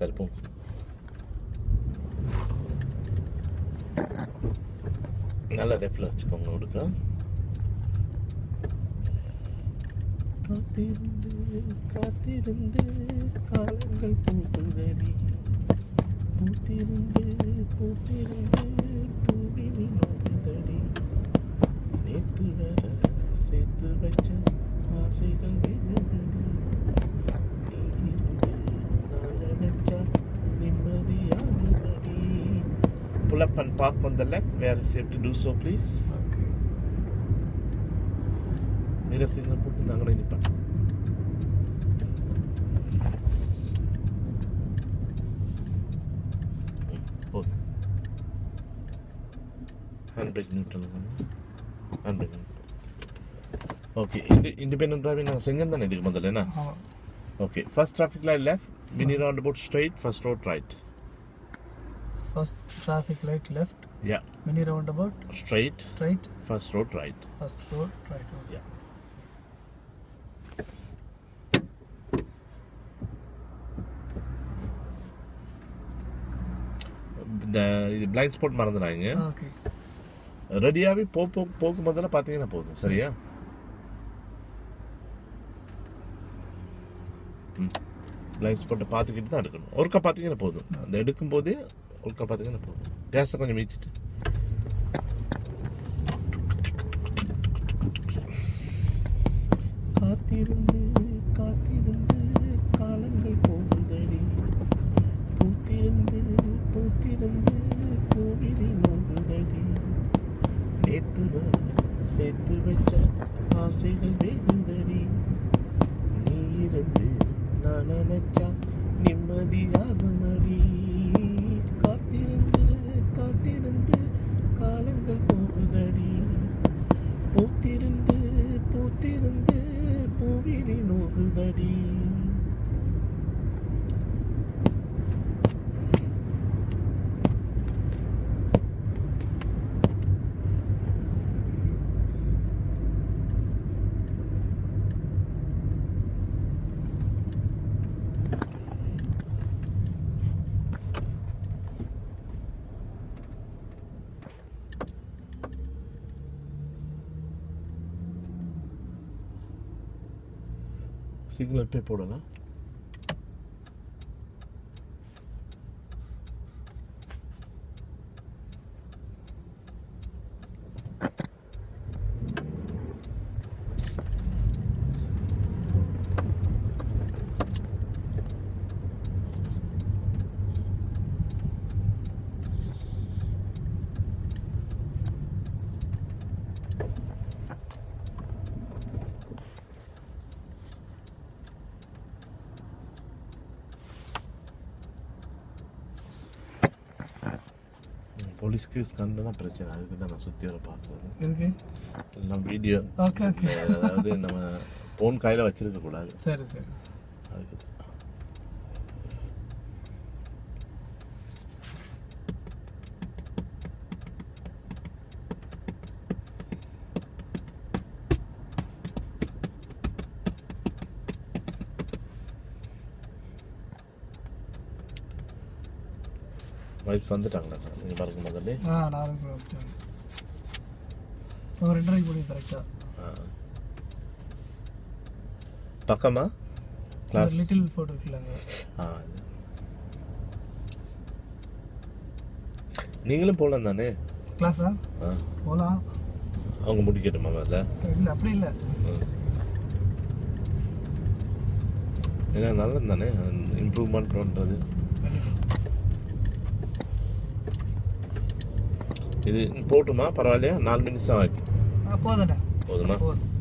சரி போ நல்லா லெஃப்டில் வச்சுக்கோங்க கொடுக்க காத்திருந்து காத்திருந்து காலங்கள் பூக்குதடி பூத்திருந்து பூத்திருந்து பூவினி நோக்குதடி நேத்து வர சேர்த்து வச்ச ஆசைகள் வெகுதடி நீ இருந்து நான் நினைச்சா நிம்மதியாகுதடி Pull up and park on the left where it's safe to do so please mirror signal போட்டு இந்த அங்கே நிற்பேன் போதும் hand brake neutral hand brake okay இண்டி இண்டிபெண்டன்ட் டிரைவிங் நாங்கள் செஞ்சோம் தானே இதுக்கு முதல்ல என்ன ஆமாம் okay first traffic light left mini round about straight first road right first traffic light left yeah mini roundabout straight straight first road right first road right yeah இந்த இது blind spot மறந்துடாங்க okay ரெடியாகவே போ போ போக்கு முதல்ல பார்த்தீங்கன்னா போதும் சரியா ம் பிளைண்ட் ஸ்பாட்டை பார்த்துக்கிட்டு தான் எடுக்கணும் ஒருக்கா பார்த்தீங்கன்னா போதும் அந்த எடுக்கும் போதே ஒருக்கா பார்த்தீங்கன்னா போதும் கேஸை கொஞ்சம் மீச்சிட்டு காத்திருந்து காத்திருந்து காலங்கள் போகுதடி பூத்திருந்து பூத்திருந்து பூவிலி நோகுதடி நேத்து வர சேர்த்து வச்ச ஆசைகள் வேகுதடி நீ இருந்து நான் நினைச்சா நிம்மதியாகுமடி காத்திருந்து காத்திருந்து காலங்கள் போகுதடி பூத்திருந்து பூத்திருந்து பூவிலி நோகுதடி சிக்னல் பே போடலாம் போலீஸ் கேஸ் கண்டு தான் பிரச்சனை அதுக்கு தான் நான் சுற்றி வர பார்க்குறது இருக்கு எல்லாம் வீடியோ ஓகே ஓகே அதாவது நம்ம ஃபோன் கையில் வச்சிருக்க கூடாது சரி சரி அதுக்கு தான். வைஃப் வந்துட்டாங்களா நீங்கள் பாருங்க முதல்ல ஆ நான் வந்துட்டேன் ஒரு ரெண்டரைக்கு முடியும் கரெக்டாக ஆ. பக்கமா கிளாஸ் லிட்டில் ஃபோட்டோ இருக்குல்லங்க ஆ நீங்களும் போகலாம் தானே கிளாஸா ஆ போகலாம் அவங்க முடிக்கட்டுமா அதில் இல்லை அப்படி இல்லை ஏன்னா நல்லது தானே இம்ப்ரூவ்மெண்ட் பண்ணுறது இது போட்டுமா பரவாயில்லையா நாலு நிமிஷம் ஆகிட்டு ஆ போதும்டா போதுமா போதும்